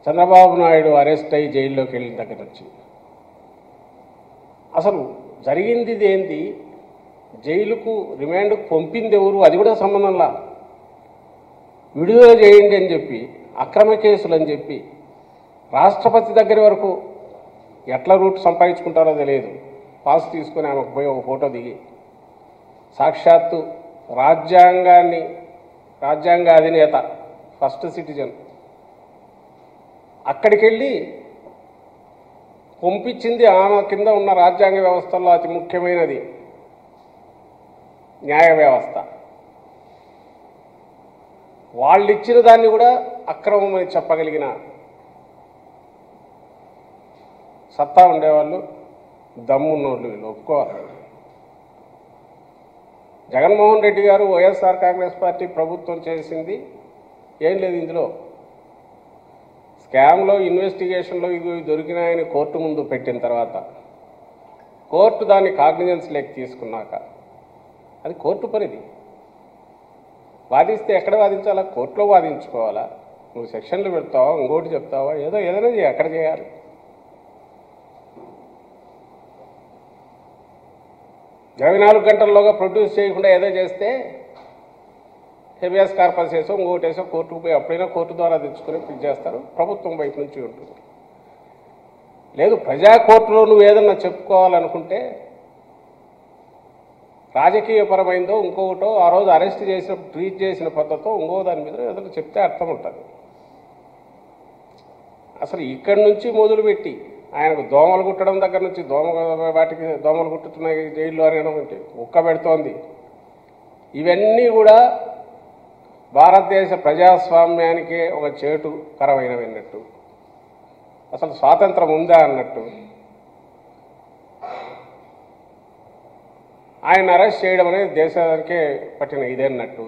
Chandrababu Naidu arrest అయ్యి జైల్లోకి వెళ్ళిన దగ్గర నుంచి అసలు జరిగింది ఇది ఏంటి జైలుకు రిమాండ్కు పంపింది ఎవరు అది కూడా సంబంధంలా విడుదల చేయండి అని చెప్పి అక్రమ కేసులు అని చెప్పి రాష్ట్రపతి దగ్గర వరకు ఎట్లా రూట్ సంపాదించుకుంటారో తెలియదు పాస్ తీసుకొని ఆమెకు పోయి ఒక ఫోటో దిగి సాక్షాత్తు రాజ్యాంగాన్ని రాజ్యాంగ అధినేత ఫస్ట్ సిటిజన్ అక్కడికి వెళ్ళి పంపించింది ఆమె కింద ఉన్న రాజ్యాంగ వ్యవస్థల్లో అతి ముఖ్యమైనది న్యాయ వ్యవస్థ వాళ్ళు ఇచ్చిన దాన్ని కూడా అక్రమమని చెప్పగలిగిన సత్తా ఉండేవాళ్ళు దమ్మున్నోళ్ళు వీళ్ళు ఒప్పుకోవాలి జగన్మోహన్ రెడ్డి గారు వైఎస్ఆర్ కాంగ్రెస్ పార్టీ ప్రభుత్వం చేసింది ఏం లేదు ఇందులో స్కామ్లో ఇన్వెస్టిగేషన్లో ఇవి దొరికినాయని కోర్టు ముందు పెట్టిన తర్వాత కోర్టు దాన్ని కాగ్నిజెన్స్ లేక తీసుకున్నాక అది కోర్టు పరిధి వాదిస్తే ఎక్కడ వాదించాలా కోర్టులో వాదించుకోవాలా నువ్వు సెక్షన్లు పెడతావా ఇంకోటి చెప్తావా ఏదో ఏదైనా చేయ ఎక్కడ చేయాలి ఇరవై నాలుగు గంటల్లోగా ప్రొడ్యూస్ చేయకుండా ఏదో చేస్తే హెబియస్ కార్పస్ వేసో ఇంకోటి వేసో కోర్టుకు పోయి అప్పుడైనా కోర్టు ద్వారా తెచ్చుకొని పిక్ చేస్తారు ప్రభుత్వం వైపు నుంచి ఉంటుంది లేదు ప్రజా కోర్టులో నువ్వు ఏదన్నా చెప్పుకోవాలనుకుంటే రాజకీయపరమైందో ఇంకొకటో ఆ రోజు అరెస్ట్ చేసిన ట్రీట్ చేసిన పద్ధతో ఇంకో దాని మీద ఏదైనా చెప్తే అర్థం ఉంటుంది అసలు ఇక్కడి నుంచి మొదలుపెట్టి ఆయనకు దోమలు కుట్టడం దగ్గర నుంచి దోమ వాటికి దోమలు కుట్టుతున్నాయి జైల్లో అనడం అంటే ఉక్క పెడుతోంది ఇవన్నీ కూడా భారతదేశ ప్రజాస్వామ్యానికే ఒక చేటు కరమైనవిన్నట్టు అసలు స్వాతంత్రం ఉందా అన్నట్టు ఆయన అరెస్ట్ చేయడం అనేది దేశానికే పట్టిన ఇదేన్నట్టు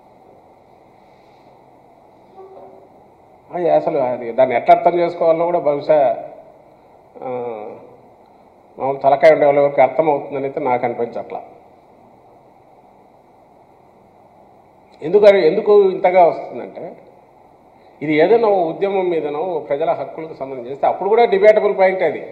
అది అసలు అది దాన్ని ఎట్లా అర్థం చేసుకోవాలో కూడా బహుశా ఆ, మామూలు తలకాయ ఉండే వాళ్ళ వరకు అర్థమవుతుందని అయితే నాకు అనిపించట్లా ఎందుకు ఎందుకు ఇంతగా వస్తుందంటే ఇది ఏదైనా ఓ ఉద్యమం మీదనో ఓ ప్రజల హక్కులకు సంబంధించి చేస్తే అప్పుడు కూడా డిబేటబుల్ పాయింట్ అది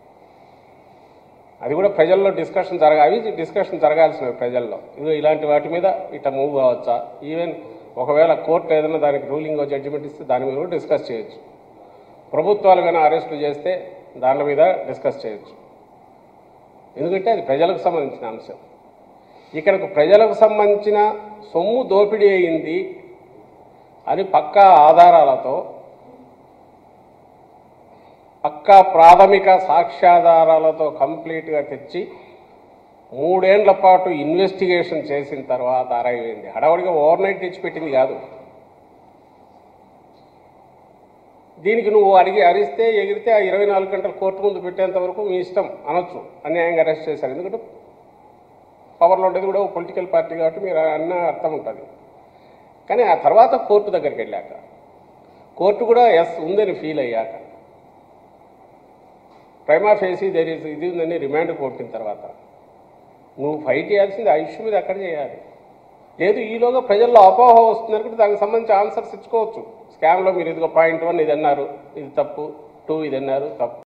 అది కూడా ప్రజల్లో డిస్కషన్ జరగా అవి డిస్కషన్ జరగాల్సినవి ప్రజల్లో ఇదిగో ఇలాంటి వాటి మీద ఇట్లా మూవ్ కావచ్చా ఈవెన్ ఒకవేళ కోర్టు ఏదైనా దానికి రూలింగ్ జడ్జిమెంట్ ఇస్తే దాని మీద కూడా డిస్కస్ చేయొచ్చు ప్రభుత్వాలు కానీ అరెస్టులు చేస్తే దాని మీద డిస్కస్ చేయొచ్చు ఎందుకంటే అది ప్రజలకు సంబంధించిన అంశం ఇక్కడకు ప్రజలకు సంబంధించిన సొమ్ము దోపిడీ అయింది అని పక్కా ఆధారాలతో పక్కా ప్రాథమిక సాక్ష్యాధారాలతో కంప్లీట్గా తెచ్చి మూడేండ్ల పాటు ఇన్వెస్టిగేషన్ చేసిన తర్వాత అరైపోయింది హడావుడిగా ఓవర్ నైట్ తెచ్చిపెట్టింది కాదు దీనికి నువ్వు అడిగి అరిస్తే ఎగిరితే ఆ ఇరవై నాలుగు గంటలు కోర్టు ముందు పెట్టేంత వరకు మీ ఇష్టం అనొచ్చు అన్యాయంగా అరెస్ట్ చేశారు ఎందుకంటే పవర్లో ఉండేది కూడా పొలిటికల్ పార్టీ కాబట్టి మీరు అన్న అర్థం ఉంటుంది కానీ ఆ తర్వాత కోర్టు దగ్గరికి వెళ్ళాక కోర్టు కూడా ఎస్ ఉందని ఫీల్ అయ్యాక ప్రైమా ఫేసి దేర్ ఇస్ ఇది ఉందని రిమాండ్ పంపిన తర్వాత నువ్వు ఫైట్ చేయాల్సింది ఆ ఇష్యూ మీద ఎక్కడ చేయాలి లేదు ఈలోగా ప్రజల్లో అపోహ వస్తుంది అనుకుంటే దానికి సంబంధించి ఆన్సర్స్ ఇచ్చుకోవచ్చు స్కామ్లో మీరు ఇదిగో పాయింట్ వన్ ఇది అన్నారు ఇది తప్పు టూ ఇది అన్నారు తప్పు